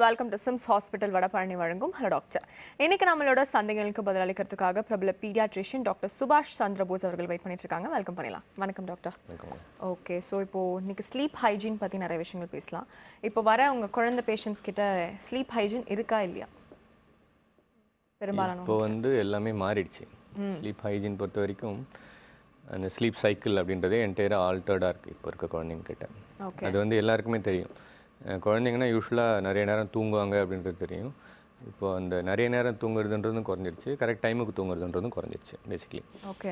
Welcome to SIMS hospital Vadapalani வழங்கும் hello doctor இன்னைக்கு நம்மளோட சந்தேகங்களுக்கு பதிலளிக்கிறதுக்காக பிரபல பீடியாட்ரிஷியன் டாக்டர் சுபாஷ் சந்திரபோஸ் அவர்கள் வெயிட் பண்ணிட்டு இருக்காங்க வெல்கம் பண்ணலாம் வணக்கம் டாக்டர் ஓகே ஸோ இப்போ இன்னைக்கு ஸ்லீப் ஹைஜீன் பற்றி நிறைய விஷயங்கள் பேசலாம் இப்போ வர உங்க குழந்தை பேஷண்ட்ஸ் கிட்ட ஸ்லீப் ஹைஜீன் இருக்கா இல்லையா பெரும்பாலான இப்போ வந்து எல்லாமே மாறிடுச்சு ஸ்லீப் ஹைஜீன் பொறுத்த வரைக்கும் அந்த ஸ்லீப் சைக்கிள் அப்படின்றதே என்டையராக ஆல்டர்டாக இருக்குது இப்போ இருக்க குழந்தைங்க கிட்ட ஓகே அது வந்து எல்லாருக்குமே தெரியும் அஹ் குழந்தைங்கன்னா யூஸ்வலாக நிறைய நேரம் தூங்குவாங்க அப்படின்றது தெரியும் இப்போ அந்த நிறைய நேரம் தூங்குறதுன்றதும் குறைஞ்சிருச்சு கரெக்ட் டைமுக்கு தூங்குறதுன்றதும் குறைஞ்சிருச்சு பேசிக்கலி ஓகே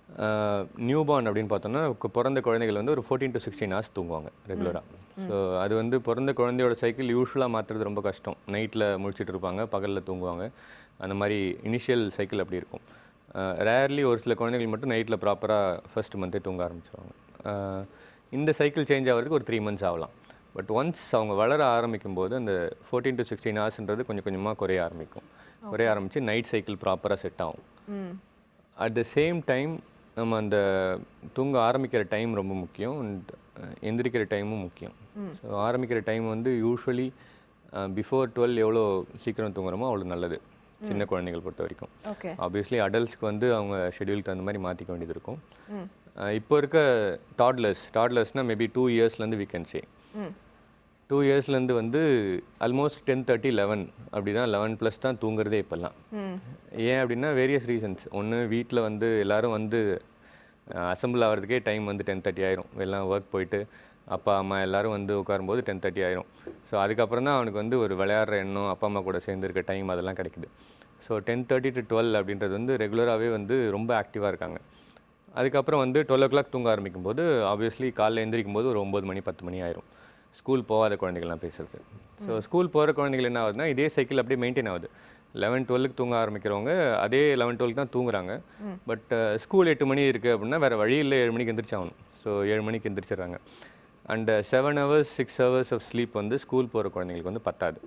நியூ பார்ன் அப்படின்னு பார்த்தோம்னா கு- பிறந்த குழந்தைகள் வந்து ஒரு ஃபோர்டீன் டு சிக்ஸ்டீன் ஹவர்ஸ் தூங்குவாங்க ரெகுலராக ஸோ அது வந்து பிறந்த குழந்தையோட சைக்கிள் யூஸ்வலாக மாற்றுறது ரொம்ப கஷ்டம் நைட்டில் முழிச்சிட்டு இருப்பாங்க பகலில் தூங்குவாங்க அந்த மாதிரி இனிஷியல் சைக்கிள் அப்படி இருக்கும் ரேர்லி ஒரு சில குழந்தைகள் மட்டும் நைட்டில் ப்ராப்பராக ஃபர்ஸ்ட் மந்த்தே தூங்க ஆரம்பிச்சிருவாங்க அஹ் இந்த சைக்கிள் சேஞ்ச் ஆகிறதுக்கு ஒரு த்ரீ மந்த்ஸ் ஆகலாம் பட் ஒன்ஸ் அவங்க வளர ஆரம்பிக்கும் போது அந்த ஃபோர்டீன் டு சிக்ஸ்டீன் ஹவர்ஸ்ன்றது கொஞ்சம் கொஞ்சமாக குறைய ஆரம்பிக்கும் குறைய ஆரம்பித்து நைட் சைக்கிள் ப்ராப்பராக செட் ஆகும் ம் அட் த சேம் டைம் நம்ம அந்த தூங்க ஆரம்பிக்கிற டைம் ரொம்ப முக்கியம் அண்ட் எந்திரிக்கிற டைமும் முக்கியம் ஸோ ஆரம்பிக்கிற டைம் வந்து யூஸ்வலி பிஃபோர் டுவெல் எவ்வளோ சீக்கிரம் தூங்குறோமோ அவ்வளோ நல்லது சின்ன குழந்தைகள் பொறுத்த வரைக்கும் ஓகே ஆப்வியஸ்லி அடல்ட்ஸ்க்கு வந்து அவங்க ஷெட்யூலுக்கு தகுந்த மாதிரி மாற்றிக்க வேண்டியது இருக்கும் அஹ் இப்போ இருக்க டாட்லர்ஸ் டாட்லர்ஸ்னால் மேபி டூ இயர்ஸ்லேருந்து வீ கேன் சே ம் டூ இயர்ஸ்லேருந்து வந்து ஆல்மோஸ்ட் டென் தேர்ட்டி லெவன் அப்படி தான் லெவன் ப்ளஸ் தான் தூங்குறதே இப்போல்லாம் ம் ஏன் அப்படின்னா வேரியஸ் ரீசன்ஸ் ஒன்று வீட்டில் வந்து எல்லாரும் வந்து அசம்பிள் ஆகிறதுக்கே டைம் வந்து டென் தேர்ட்டி ஆயிரும் எல்லாம் ஒர்க் போயிட்டு அப்பா அம்மா எல்லாரும் வந்து உட்காரும்போது டென் தேர்ட்டி ஆயிரும் ஸோ அதுக்கப்புறம் தான் அவனுக்கு வந்து ஒரு விளையாடுற எண்ணம் அப்பா அம்மா கூட சேர்ந்து இருக்க டைம் அதெல்லாம் கிடைக்குது so ten thirty to twelve அப்படின்றது வந்து ரெகுலராகவே வந்து ரொம்ப ஆக்டிவாக இருக்காங்க அதுக்கப்புறம் வந்து டுவெல் ஓ கிளாக் தூங்க ஆரம்பிக்கும் போது ஆப்வியஸ்லி காலைல எந்திரிக்கும் போது ஒரு ஒம்பது மணி பத்து மணி ஆயிரும் ஸ்கூல் போகாத குழந்தைகள்லாம் பேசுறது ஸோ ஸ்கூல் போகிற குழந்தைகள் என்ன ஆகுதுன்னா இதே சைக்கிள் அப்படியே மெயின்டைன் ஆகுது லெவன் டுவெல்லுக்கு தூங்க ஆரம்பிக்கிறவங்க அதே லெவன் டுவெல்க்கு தான் தூங்குறாங்க பட் ஸ்கூல் எட்டு மணி இருக்குது அப்படின்னா வேறு வழி இல்லை ஏழு மணிக்கு எந்திரிச்சாகணும் ஸோ ஏழு மணிக்கு எந்திரிச்சிடுறாங்க and seven hours six hours of sleep வந்து ஸ்கூல் போகிற குழந்தைங்களுக்கு வந்து பத்தாது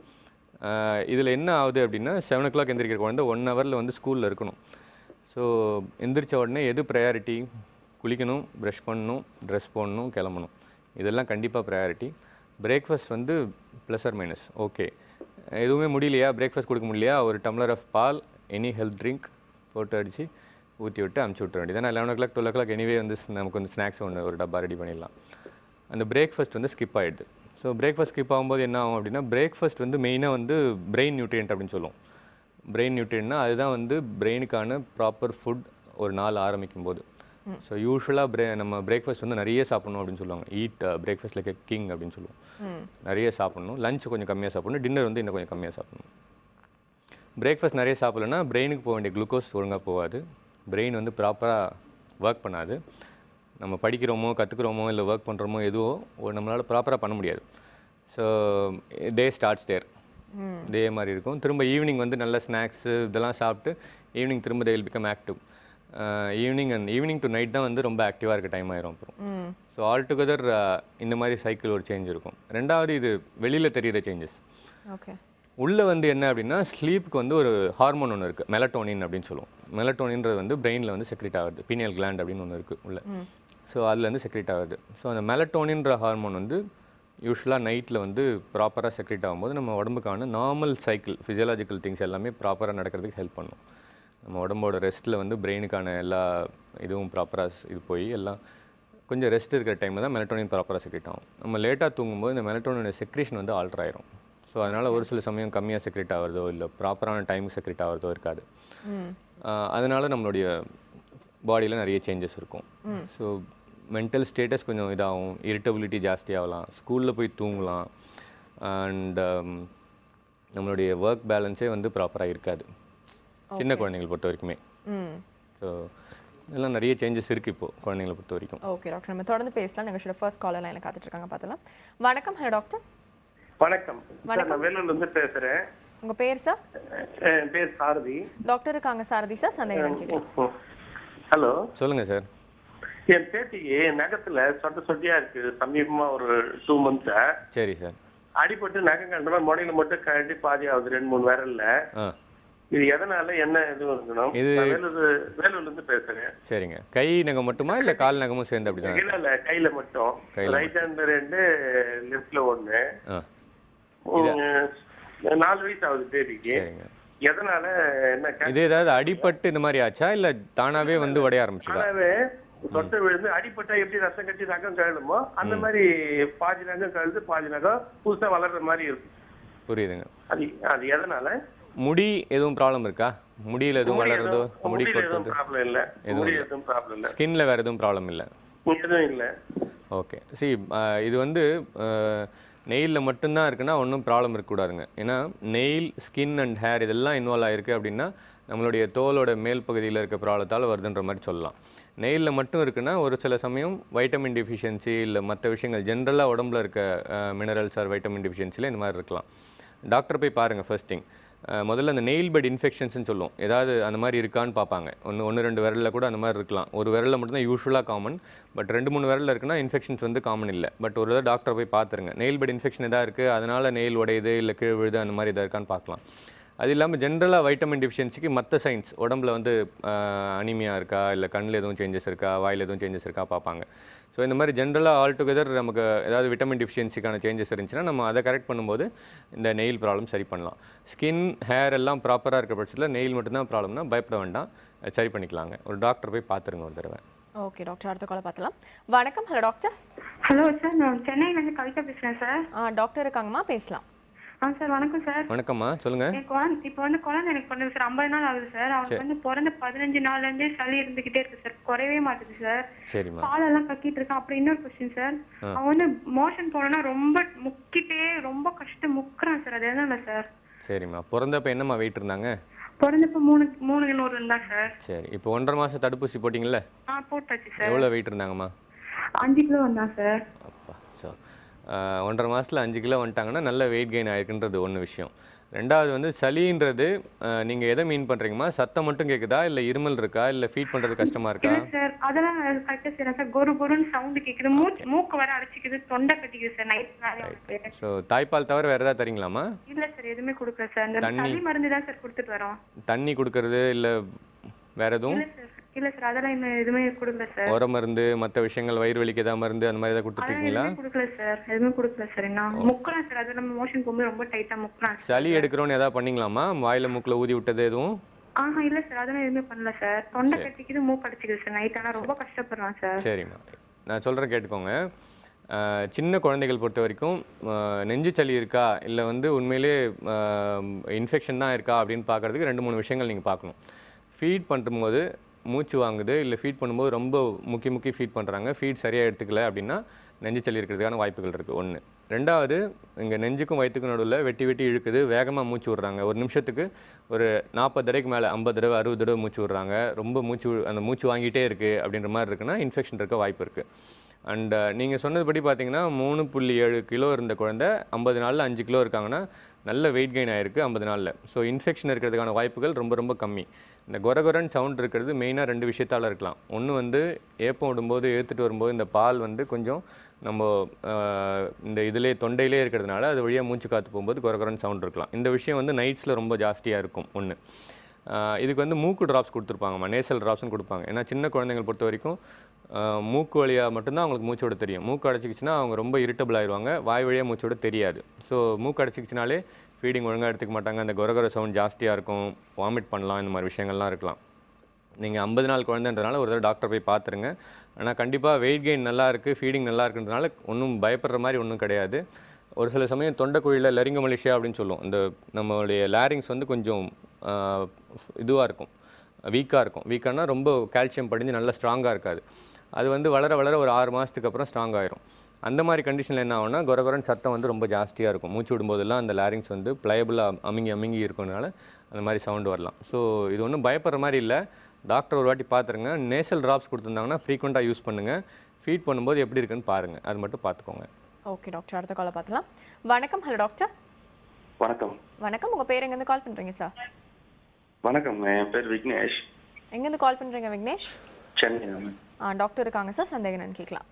இதில் என்ன ஆகுது அப்படின்னா செவன் ஓ கிளாக் எந்திரிக்கிற குழந்தை ஒன் ஹவரில் வந்து ஸ்கூலில் இருக்கணும் ஸோ எந்திரிச்ச உடனே எது ப்ரையாரிட்டி குளிக்கணும் ப்ரஷ் பண்ணணும் ட்ரெஸ் போடணும் கிளம்பணும் இதெல்லாம் கண்டிப்பாக ப்ரையாரிட்டி பிரேக்ஃபாஸ்ட் வந்து ப்ளஸ் ஆர் மைனஸ் ஓகே எதுவுமே முடியலையா பிரேக்ஃபாஸ்ட் கொடுக்க முடியலையா ஒரு டம்ளர் ஆஃப் பால் எனி ஹெல்த் ட்ரிங்க் போட்டு அடித்து ஊற்றி விட்டு அமுச்சு விட்ற வேண்டியது ஏன்னா eleven o'clock twelve o'clock anyway வந்து ஸ்- நமக்கு வந்து ஸ்நாக்ஸ் ஒன்று ஒரு டப்பா ரெடி பண்ணிடலாம் அந்த பிரேக்ஃபாஸ்ட் வந்து ஸ்கிப் ஆகிடுது ஸோ பிரேக்ஃபாஸ்ட் ஸ்கிப் ஆகும்போது என்ன ஆகும் அப்படின்னா பிரேக்ஃபாஸ்ட் வந்து மெயினாக வந்து பிரெயின் நியூட்ரியன்ட் அப்படின்னு சொல்லுவோம் பிரெயின் நியூட்ரியன்ட்னா அதுதான் வந்து பிரெயினுக்கான ப்ராப்பர் ஃபுட் ஒரு நாள் ஆரம்பிக்கும் போது ஸோ யூஸ்வலாக பிரே நம்ம பிரேக்ஃபாஸ்ட் வந்து நிறைய சாப்பிடணும் அப்படின்னு சொல்லுவாங்க ஈட் பிரேக்ஃபாஸ்ட் லைக் கிங் அப்படின்னு சொல்லுவோம் ம் நிறைய சாப்பிடணும் லஞ்ச் கொஞ்சம் கம்மியாக சாப்பிடணும் டின்னர் வந்து இன்னும் கொஞ்சம் கம்மியாக சாப்பிடணும் பிரேக்ஃபாஸ்ட் நிறைய சாப்பிடலன்னா பிரெயினுக்கு போக வேண்டிய குளுக்கோஸ் ஒழுங்காக போகாது பிரெயின் வந்து ப்ராப்பராக ஒர்க் பண்ணாது நம்ம படிக்கிறோமோ கற்றுக்குறோமோ இல்லை ஒர்க் பண்ணுறோமோ எதுவோ ஒரு நம்மளால் ப்ராப்பராக பண்ண முடியாது ஸோ டே ஸ்டார்ட்ஸ் தேர் இதே மாதிரி இருக்கும் திரும்ப ஈவினிங் வந்து நல்ல ஸ்நாக்ஸு இதெல்லாம் சாப்பிட்டு ஈவினிங் திரும்ப they will become active evening and evening to night தான் வந்து ரொம்ப ஆக்டிவாக இருக்க டைம் ஆயிரும் அப்புறம் ம் ஸோ ஆல் டுகெதர் இந்த மாதிரி சைக்கிள் ஒரு சேஞ்ச் இருக்கும் ரெண்டாவது இது வெளியில் தெரியிற சேஞ்சஸ் ஓகே உள்ளே வந்து என்ன அப்படின்னா ஸ்லீப்புக்கு வந்து ஒரு ஹார்மோன் ஒன்று இருக்குது மெலட்டோனின் அப்படின்னு சொல்லுவோம் மெலட்டோனின்றது வந்து பிரெயினில் வந்து செக்ரேட் ஆகுது பீனியல் கிளாண்ட் அப்படின்னு ஒன்று இருக்குது உள்ள ஸோ அதுலேருந்து செக்ரேட் ஆகுது ஸோ அந்த மெலட்டோனின்ற ஹார்மோன் வந்து யூஸ்வலாக நைட்டில் வந்து ப்ராப்பராக செக்ரேட் ஆகும்போது நம்ம உடம்புக்கான நார்மல் சைக்கிள் ஃபிசியலாஜிக்கல் திங்ஸ் எல்லாமே ப்ராப்பராக நடக்கிறதுக்கு ஹெல்ப் பண்ணும் நம்ம உடம்போட ரெஸ்ட்டில் வந்து பிரெயினுக்கான எல்லா இதுவும் ப்ராப்பராக இது போய் எல்லாம் கொஞ்சம் ரெஸ்ட் இருக்கிற டைமில் தான் மெலட்டோனின் ப்ராப்பராக செக்ரேட் ஆகும் நம்ம லேட்டாக தூங்கும்போது இந்த மெலட்டோனின் செக்ரேஷன் வந்து ஆல்டர் ஆயிரும் ஸோ அதனால் ஒரு சில சமயம் கம்மியாக செக்ரேட் ஆகிறதோ இல்லை ப்ராப்பரான டைமுக்கு செக்ரேட் ஆகிறதோ இருக்காது ம் அதனால் நம்மளுடைய பாடியில் நிறைய சேஞ்சஸ் இருக்கும் ஸோ மென்டல் ஸ்டேட்டஸ் கொஞ்சம் இதாகும் இரிட்டபிலிட்டி ஜாஸ்தியாகலாம் ஸ்கூலில் போய் தூங்கலாம் அண்ட் நம்மளுடைய ஒர்க் பேலன்ஸே வந்து ப்ராப்பராக இருக்காது சின்ன குழந்தைங்களை பொறுத்த வரைக்குமே ம் ஸோ இதெல்லாம் நிறைய சேஞ்சஸ் இருக்குது இப்போது குழந்தைங்களை பொறுத்த வரைக்கும் ஓகே டாக்டர் நம்ம தொடர்ந்து பேசலாம் நிகழ்ச்சியோட ஃபர்ஸ்ட் காலர் லைனில் காத்துட்டு இருக்காங்க பார்த்தலாம் வணக்கம் ஹலோ டாக்டர் வணக்கம் சார் நான் வேலூர்ல இருந்து பேசுறேன் உங்க பேர் சார் என் பேர் சாரதி டாக்டர் இருக்காங்க சாரதி சார் சந்தேகம் கேட்கலாம் ஹலோ சொல்லுங்கள் சார் என் பேத்திக்கு நகத்துல சொட்ட சொட்டியா இருக்கு சமீபமா ஒரு டூ மந்த்ஸா சரி சார் அடிபட்டு நகம் கண்ட மாதிரி முனையில மட்டும் கழட்டி பாதி ஆகுது ரெண்டு மூணு விரல்ல ஆ இது எதனால என்ன எதுவும் இருக்கணும் இது- நான் வேலூர் வேலூர்ல இருந்து பேசுறேன் சரிங்க கை நகம் மட்டுமா இல்லை கால் நகமும் சேர்ந்து அப்படி தான் இல்ல இல்ல கையில மட்டும் கையில ரைட் ஹேண்ட் ரெண்டு லெஃப்ட்ல ஒண்ணு ஆ உம், நாலு வயசு ஆகுது பேபிக்கு சரிங்க எதனால என்ன கே- இது ஏதாவது அடிபட்டு இந்த மாதிரி ஆச்சா இல்லை தானாகவே வந்து உடைய ஆரம்பிச்சதா ஆனாவே சொட்ட விழுந்து அடிப்பட்டா எப்படி ரசம் கட்டி நகம் கழுதுமோ அந்த மாதிரி பாதி நகம் கழுது பாதி நகம் புதுசா வளர்ற மாதிரி இருக்கும் புரியுதுங்க அது அது எதனால முடி எதுவும் ப்ராப்ளம் இருக்கா முடியில் எதுவும் முடி வளருதோ எதுவும் முடி முடியில எதுவும் கொட்டுறது ப்ராப்ளம் இல்ல எதுவும் முடி இல்ல. எதுவும் ப்ராப்ளம் இல்ல ஸ்கின்ல வேறு எதுவும் ப்ராப்ளம் இல்லை எதுவும் இல்ல ஓகே சி இது வந்து நெயிலில் மட்டும்தான் இருக்குன்னா ஒன்றும் ப்ராப்ளம் இருக்கக்கூடாதுங்க ஏன்னா நெயில் ஸ்கின் அண்ட் ஹேர் இதெல்லாம் இன்வால்வ் ஆயிருக்கு அப்படின்னா நம்மளுடைய தோலோட மேல் பகுதியில் இருக்க ப்ராப்ளத்தால் வருதுன்ற மாதிரி சொல்லலாம் நெயிலில் மட்டும் இருக்குன்னா ஒரு சில சமயம் வைட்டமின் டிஃபிஷியன்சி இல்லை மற்ற விஷயங்கள் ஜென்ரலாக உடம்புல இருக்க மினரல்ஸ் ஆர் வைட்டமின் டிஃபிஷியன்சியில் இந்த மாதிரி இருக்கலாம் டாக்டர் போய் பாருங்கள் ஃபர்ஸ்ட் திங் முதல்ல அந்த நெயில் பெட் இன்ஃபெக்ஷன்ஸ்னு சொல்லுவோம் ஏதாவது அந்த மாதிரி இருக்கான்னு பார்ப்பாங்க ஒன்று ஒன்று ரெண்டு விரலில் கூட அந்த மாதிரி இருக்கலாம் ஒரு விரலில் மட்டும்தான் யூஸ்வலாக காமன் பட் ரெண்டு மூணு விரலில் இருக்குன்னா இன்ஃபெக்ஷன்ஸ் வந்து காமன் இல்லை பட் ஒரு தடவை டாக்டர் போய் பார்த்துருங்க நெயில் பெட் இன்ஃபெக்ஷன் எதாவது இருக்குது அதனால் நெயில் உடையுது இல்லை கீழ் விழுது அந்த மாதிரி எதாவது இருக்கான்னு பார்க்கலாம் அது இல்லாமல் ஜென்ரலாக வைட்டமின் டிஃபிஷியன்சிக்கு மற்ற சைன்ஸ் உடம்புல வந்து அனிமியா இருக்கா இல்லை கண்ணில் எதுவும் சேஞ்சஸ் இருக்கா வாயில் எதுவும் சேஞ்சஸ் இருக்கா பார்ப்பாங்க ஸோ இந்த மாதிரி ஜென்ரலாக ஆல் டுகெதர் நமக்கு ஏதாவது விட்டமின் டிஃபிஷியன்சிக்கான சேஞ்சஸ் இருந்துச்சுன்னா நம்ம அதை கரெக்ட் பண்ணும்போது இந்த நெயில் ப்ராப்ளம் சரி பண்ணலாம் ஸ்கின் ஹேர் எல்லாம் ப்ராப்பராக இருக்கிற பட்சத்தில் நெயில் மட்டும்தான் ப்ராப்ளம்னா பயப்பட வேண்டாம் அது சரி பண்ணிக்கலாங்க ஒரு டாக்டர் போய் பார்த்துருங்க ஒரு தடவை ஓகே டாக்டர் அடுத்த காலை பார்த்தலாம் வணக்கம் ஹலோ டாக்டர் ஹலோ சார் நான் சென்னையிலேருந்து கவிதா பேசுகிறேன் சார் ஆ டாக்டர் இருக்காங்கம்மா பேசலாம் ஆ சார் வணக்கம் சார் வணக்கம்மா சொல்லுங்கள் என் குழந்தை இப்போ வந்து குழந்தை எனக்கு பண்ணுது சார் ஐம்பது நாள் ஆகுது சார் அவனுக்கு வந்து பிறந்த பதினஞ்சு நாள்லேருந்தே சளி இருந்துகிட்டே இருக்கு சார் குறையவே மாட்டுது சார் சரிம்மா பாலெல்லாம் கக்கிட்டு இருக்கான் அப்புறம் இன்னொரு கொஸ்டின் சார் அவன் வந்து மோஷன் போனோன்னா ரொம்ப முக்கிட்டே ரொம்ப கஷ்டம் முக்குறான் சார் அது எதனால சார் சரிம்மா பிறந்தப்ப என்னம்மா வெயிட் இருந்தாங்க பிறந்தப்ப மூணு மூணு நூறு இருந்தா சார் சரி இப்போ ஒன்றரை மாதம் தடுப்பூசி போட்டிங்கல்ல ஆ போட்டாச்சு சார் எவ்வளோ வெயிட் இருந்தாங்கம்மா அஞ்சு கிலோ வந்தான் சார் அப்பா ஸோ ஒன்றரை மாதத்தில் அஞ்சு கிலோ வந்துட்டாங்கன்னா நல்ல வெயிட் கெயின் ஆயிருக்குன்றது ஒன்று விஷயம் ரெண்டாவது வந்து சளின்றது நீங்கள் எதை மீன் பண்ணுறீங்கம்மா சத்தம் மட்டும் கேட்குதா இல்லை இருமல் இருக்கா இல்லை ஃபீட் பண்ணுறது கஷ்டமாக இருக்கா இல்ல சார் அதெல்லாம் கரெக்டாக செய்யறேன் சார் கொரு கொருன்னு சவுண்டு கேக்குது மூச்சு மூக்கு வர அடைச்சிக்குது தொண்டை கட்டிக்குது சார் நைட் வேலையா இருக்கு ஸோ தாய்ப்பால் தவிர வேறு ஏதாவது தரீங்களாம்மா இல்ல சார் எதுவுமே கொடுக்கல சார் இந்த தண்ணி? சளி மருந்து தான் சார் கொடுத்துட்டு வரோம் தண்ணி கொடுக்கறது இல்லை வேறு எதுவும் இல்ல சார் இல்ல சார் அதெல்லாம் இன்னும் எதுவுமே கொடுக்கல சார் உர மருந்து மற்ற விஷயங்கள் வயிறு வலிக்கு ஏதாவது மருந்து அந்த மாதிரி ஏதாவது அதெல்லாம் கொடுத்துருக்கீங்களா எதுவுமே கொடுக்கல சார் எதுவுமே கொடுக்கல சார் இன்னும் முக்கலாம் சார் அது நம்ம மோஷன் போகும்போது ரொம்ப டைட்டா முக்கலாம் சார் சளி எடுக்கிறோன்னு ஏதாவது பண்ணீங்களாம்மா வாயில் மூக்கில் ஊதி விட்டது எதுவும் ஆஹா இல்ல சார் அதெல்லாம் எதுவுமே பண்ணல சார் தொண்டை கட்டிக்குது மூக்கு அடிச்சுக்குது சார் நைட் ஆனா ரொம்ப கஷ்டப்படுறான் சார் சரிம்மா நான் சொல்கிறேன் கேட்டுக்கோங்க அஹ், சின்ன குழந்தைகள் பொறுத்த வரைக்கும் அஹ், நெஞ்சு சளி இருக்கா இல்லை வந்து உண்மையிலே இன்ஃபெக்ஷன் தான் இருக்கா அப்படின்னு பார்க்கறதுக்கு ரெண்டு மூணு விஷயங்கள் நீங்கள் பார்க்கணும் ஃபீட் பண்ணும்போது மூச்சு வாங்குது இல்லை ஃபீட் பண்ணும்போது ரொம்ப முக்கி முக்கி ஃபீட் பண்ணுறாங்க ஃபீட் சரியாக எடுத்துக்கல அப்படின்னா நெஞ்சு சளி இருக்கிறதுக்கான வாய்ப்புகள் இருக்குது ஒன்று ரெண்டாவது இங்கே நெஞ்சுக்கும் வயிற்றுக்கும் நடுவில் வெட்டி வெட்டி இழுக்குது வேகமாக மூச்சு விட்றாங்க ஒரு நிமிஷத்துக்கு ஒரு நாற்பது தடவைக்கு மேலே ஐம்பது தடவை அறுபது தடவை மூச்சு விட்றாங்க ரொம்ப மூச்சு வி- அந்த மூச்சு வாங்கிட்டே இருக்குது அப்படின்ற மாதிரி இருக்குன்னா இன்ஃபெக்ஷன் இருக்க வாய்ப்பு இருக்குது அண்ட் நீங்கள் சொன்னதுபடி பார்த்தீங்கன்னா மூணு புள்ளி ஏழு கிலோ இருந்த குழந்தை ஐம்பது நாளில் அஞ்சு கிலோ இருக்காங்கன்னா நல்ல வெயிட் கெயின் ஆயிருக்கு ஐம்பது நாளில் ஸோ இன்ஃபெக்ஷன் இருக்கிறதுக்கான வாய்ப்புகள் ரொம்ப ரொம்ப கம்மி இந்த கொரகொரன் சவுண்ட் இருக்கிறது மெயினாக ரெண்டு விஷயத்தால் இருக்கலாம் ஒன்று வந்து ஏப்பம் விடும்போது ஏற்றுட்டு வரும்போது இந்த பால் வந்து கொஞ்சம் நம்ம ஆஹ், இந்த இதிலே தொண்டையிலே இருக்கிறதுனால அது வழியாக மூச்சு காற்று போகும்போது கொரகொரன் சவுண்ட் இருக்கலாம் இந்த விஷயம் வந்து நைட்ஸில் ரொம்ப ஜாஸ்தியாக இருக்கும் ஒன்று ஆஹ் இதுக்கு வந்து மூக்கு ட்ராப்ஸ் கொடுத்துருப்பாங்கம்மா நேசல் ட்ராப்ஸ்னு கொடுப்பாங்க ஏன்னா சின்ன குழந்தைங்களை பொறுத்த வரைக்கும் ஆஹ் மூக்கு வழியாக மட்டும்தான் அவங்களுக்கு மூச்சு விட தெரியும் மூக்கு அடைச்சிக்கிச்சுன்னா அவங்க ரொம்ப இரிட்டபிள் ஆயிடுவாங்க வாய் வழியாக மூச்சு விட தெரியாது ஸோ மூக்கு அடைச்சிக்கிச்சுனாலே ஃபீடிங் ஒழுங்காக எடுத்துக்க மாட்டாங்க அந்த கொரகொர சவுண்ட் ஜாஸ்தியாக இருக்கும் வாமிட் பண்ணலாம் இந்த மாதிரி விஷயங்கள்லாம் இருக்கலாம் நீங்கள் ஐம்பது நாள் குழந்தைன்றனால ஒரு தடவை டாக்டர் போய் பார்த்துருங்க ஆனால் கண்டிப்பாக வெயிட் கெயின் நல்லா இருக்குது ஃபீடிங் நல்லா இருக்குன்றதுனால ஒன்றும் பயப்படுற மாதிரி ஒன்றும் கிடையாது ஒரு சில சமயம் தொண்டைக்குழியில் லரிங்க மலேசியா அப்படின்னு சொல்லுவோம் இந்த நம்மளுடைய லேரிங்ஸ் வந்து கொஞ்சம் இதுவாக இருக்கும் வீக்காக இருக்கும் வீக்கானா ரொம்ப கால்சியம் படிஞ்சு நல்லா ஸ்ட்ராங்காக இருக்காது அது வந்து வளர வளர ஒரு ஆறு மாதத்துக்கு அப்புறம் ஸ்ட்ராங் ஆயிரும் அந்த மாதிரி கண்டிஷனில் என்ன ஆகும்னா கொரகொரன் சத்தம் வந்து ரொம்ப ஜாஸ்தியாக இருக்கும் மூச்சு விடும்போதெல்லாம் அந்த லேரிங்ஸ் வந்து ப்ளையபிளாக அமுங்கி அமுங்கி இருக்கறனால அந்த மாதிரி சவுண்டு வரலாம் ஸோ இது ஒன்றும் பயப்படுற மாதிரி இல்லை டாக்டர் ஒரு வாட்டி பார்த்துருங்க நேசல் ட்ராப்ஸ் கொடுத்துருந்தாங்கன்னா ஃப்ரீக்வெண்ட்டாக யூஸ் பண்ணுங்கள் ஃபீட் பண்ணும்போது எப்படி இருக்குன்னு பாருங்கள் அது மட்டும் பார்த்துக்கோங்க ஓகே டாக்டர் அடுத்த காலை பார்த்தலாம் வணக்கம் ஹலோ டாக்டர் வணக்கம் வணக்கம் உங்கள் பேர் எங்கேருந்து கால் பண்ணுறீங்க சார் வணக்கம் என் பேர் விக்னேஷ் எங்கேருந்து கால் பண்ணுறீங்க விக்னேஷ் சென்னை மேம் ஆ டாக்டர் இருக்காங்க சார் சந்தேகம் என்னன்னு கேட்கலாம்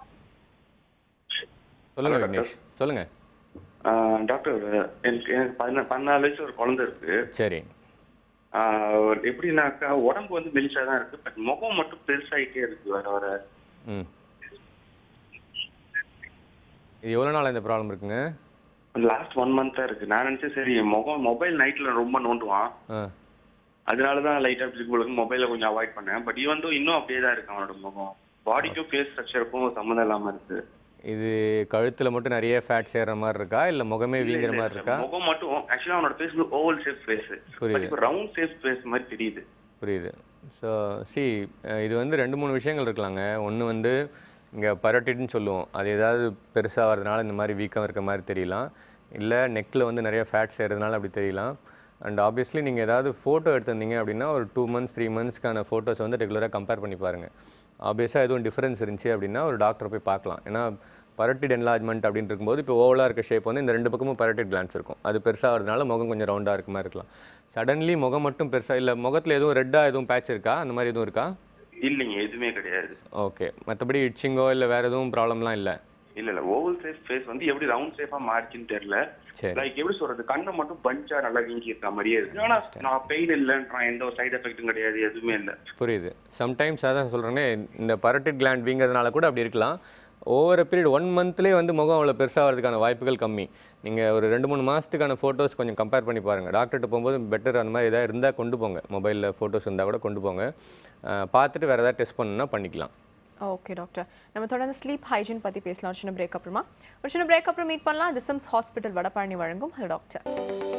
சொல்லுங்கள் விக்னேஷ் சொல்லுங்கள் ஆஹ் டாக்டர் எனக்கு எனக்கு பதினா பதினாலு வயசு ஒரு குழந்தை இருக்கு சரி ஆஹ் எப்படின்னாக்கா உடம்பு வந்து மெலிசா தான் இருக்கு பட் முகம் மட்டும் பெருசாயிட்டே இருக்கு வர வர ம் இது எவ்வளோ நாள் இந்த ப்ராப்ளம் இருக்குங்க லாஸ்ட் ஒன் மந்த்தா இருக்கு நான் நினைச்சேன் சரி முகம் மொபைல் நைட்ல ரொம்ப நோண்டுவான் ஆ அதனால தான் லைட்டா பிசிக்கலுக்கு மொபைல கொஞ்சம் அவாய்ட் பண்ணேன் பட் இவன் வந்து இன்னும் அப்படியே தான் இருக்கு அவனோட முகம் பாடிக்கும் ஃபேஸ் ஸ்ட்ரக்சருக்கும் சம்மந்தம் இல்லாம இருக்கு இது கழுத்தில் மட்டும் நிறைய ஃபேட் சேர்ற மாதிரி இருக்கா இல்லை முகமே வீங்குற மாதிரி இருக்கா முகம் மட்டும் ஆக்சுவலா அவனோட ஃபேஸ் வந்து ஓவல் ஷேப் ஃபேஸ் புரியுது. பட் இப்போ ரவுண்ட் ஷேப் ஃபேஸ் மாதிரி தெரியுது புரியுது ஸோ சி இது வந்து ரெண்டு மூணு விஷயங்கள் இருக்கலாங்க ஒன்று வந்து இங்கே பரட்டிட்னு சொல்லுவோம் அது ஏதாவது பெருசாக வரதுனால இந்த மாதிரி வீக்கம் இருக்க மாதிரி தெரியலாம் இல்லை நெக்கில் வந்து நிறைய ஃபேட் சேர்றதுனால அப்படி தெரியலாம் அண்ட் ஆப்வியஸ்லி நீங்கள் ஏதாவது ஃபோட்டோ எடுத்திருந்தீங்க அப்படின்னா ஒரு டூ மந்த்ஸ் த்ரீ மந்த்ஸ்க்கான ஃபோட்டோஸ் வந்து ரெகுலராக கம்பேர் பண்ணி பாருங்கள் ஆப்வியஸாக எதுவும் டிஃபரன்ஸ் இருந்துச்சு அப்படின்னா ஒரு டாக்டரை போய் பார்க்கலாம் ஏன்னா பரட்டிட் என்லார்ஜ்மெண்ட் அப்படின்னு இருக்கும்போது இப்போ ஓவலாக இருக்க ஷேப் வந்து இந்த ரெண்டு பக்கமும் பரட்டிட் கிளான்ஸ் இருக்கும் அது பெருசாக வரதுனால முகம் கொஞ்சம் ரவுண்டாக இருக்க மாதிரி இருக்கலாம் சடன்லி முகம் மட்டும் பெருசாக இல்லை முகத்தில் எதுவும் ரெட்டாக எதுவும் பேட்ச் இருக்கா அந்த மாதிரி எதுவும் இருக்கா இல்லைங்க எதுவுமே கிடையாது ஓகே மற்றபடி இட்சிங்கோ இல்லை வேறு எதுவும் ப்ராப்ளம்லாம் இல்லை இல்ல இல்ல ஓவல் ஷேப் ஃபேஸ் வந்து எப்படி ரவுண்ட் ஷேப்பா மாறிச்சுன்னு தெரியல சரி. லைக் எப்படி சொல்றது கண்ணை மட்டும் பஞ்சா நல்லா வீங்கி இருக்க மாதிரியே இருக்கு ஆனா நான் பெயின் இல்லைன்றான் எந்த ஒரு சைடு எஃபெக்ட்டும் கிடையாது எதுவுமே இல்ல புரியுது சம்டைம்ஸ் அதான் சொல்கிறேனே இந்த பரட்டிட் கிளாண்ட் வீங்கிறதுனால கூட அப்படி இருக்கலாம் ஓவர் பீரியட் ஒன் மந்த்லேயே வந்து முகம் அவ்வளோ பெருசாக வரதுக்கான வாய்ப்புகள் கம்மி நீங்கள் ஒரு ரெண்டு மூணு மாதத்துக்கான ஃபோட்டோஸ் கொஞ்சம் கம்பேர் பண்ணி பாருங்கள் டாக்டர்கிட்ட போகும்போது பெட்டர் அந்த மாதிரி எதாவது இருந்தால் கொண்டு போங்க மொபைலில் ஃபோட்டோஸ் இருந்தால் கூட கொண்டு போங்க அஹ் பார்த்துட்டு வேறு ஏதாவது டெஸ்ட் பண்ணணும்னா பண்ணிக்கலாம் ஓகே டாக்டர் நம்ம தொடர்ந்து ஸ்லீப் ஹைஜீன் பற்றி பேசலாம் ஒரு சின்ன பிரேக் அப்புறமா ஒரு சின்ன பிரேக் அப்புறம் மீட் பண்ணலாம் திசம்ஸ் ஹாஸ்பிட்டல் வடபழனி வழங்கும் ஹலோ டாக்டர்